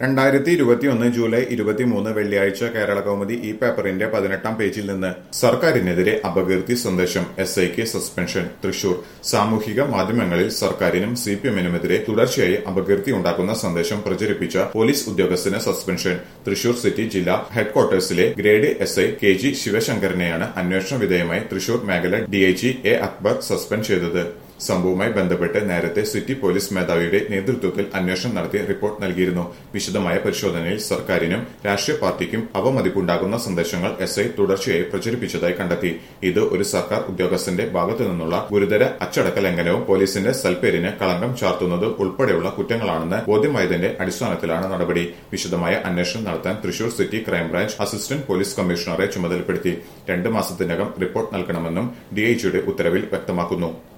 രണ്ടായിരത്തി ഇരുപത്തിയൊന്ന് ജൂലൈ ഇരുപത്തിമൂന്ന് വെള്ളിയാഴ്ച കേരള കൗമുദി ഈ പേപ്പറിന്റെ പതിനെട്ടാം പേജിൽ നിന്ന് സർക്കാരിനെതിരെ അപകീർത്തി സന്ദേശം എസ് ഐക്ക് സസ്പെൻഷൻ തൃശൂർ സാമൂഹിക മാധ്യമങ്ങളിൽ സർക്കാരിനും സി പി എമ്മിനുമെതിരെ തുടർച്ചയായി അപകീർത്തി ഉണ്ടാക്കുന്ന സന്ദേശം പ്രചരിപ്പിച്ച പോലീസ് ഉദ്യോഗസ്ഥന് സസ്പെൻഷൻ തൃശൂർ സിറ്റി ജില്ലാ ഹെഡ്ക്വാർട്ടേഴ്സിലെ grade S I K G ശിവശങ്കരനെയാണ് അന്വേഷണ വിധേയമായി തൃശൂർ മേഖല ഡിഐജി എ അക്ബർ സസ്പെൻഡ് ചെയ്തത് സംഭവവുമായി ബന്ധപ്പെട്ട് നേരത്തെ സിറ്റി പോലീസ് മേധാവിയുടെ നേതൃത്വത്തിൽ അന്വേഷണം നടത്തി റിപ്പോർട്ട് നൽകിയിരുന്നു വിശദമായ പരിശോധനയിൽ സർക്കാരിനും രാഷ്ട്രീയ പാർട്ടിക്കും അവമതിപ്പുണ്ടാകുന്ന സന്ദേശങ്ങൾ എസ് ഐ തുടർച്ചയായി പ്രചരിപ്പിച്ചതായി കണ്ടെത്തി ഇത് ഒരു സർക്കാർ ഉദ്യോഗസ്ഥന്റെ ഭാഗത്തു നിന്നുള്ള ഗുരുതര അച്ചടക്ക ലംഘനവും പോലീസിന്റെ സൽപ്പേരിന് കളങ്കം ചാർത്തുന്നത് ഉൾപ്പെടെയുള്ള കുറ്റങ്ങളാണെന്ന് ബോധ്യമായതിന്റെ അടിസ്ഥാനത്തിലാണ് നടപടി വിശദമായ അന്വേഷണം നടത്താൻ Thrissur city crime branch assistant police കമ്മീഷണറെ ചുമതലപ്പെടുത്തി രണ്ട് മാസത്തിനകം റിപ്പോർട്ട് നൽകണമെന്നും ഡിഐജിയുടെ ഉത്തരവിൽ വ്യക്തമാക്കുന്നു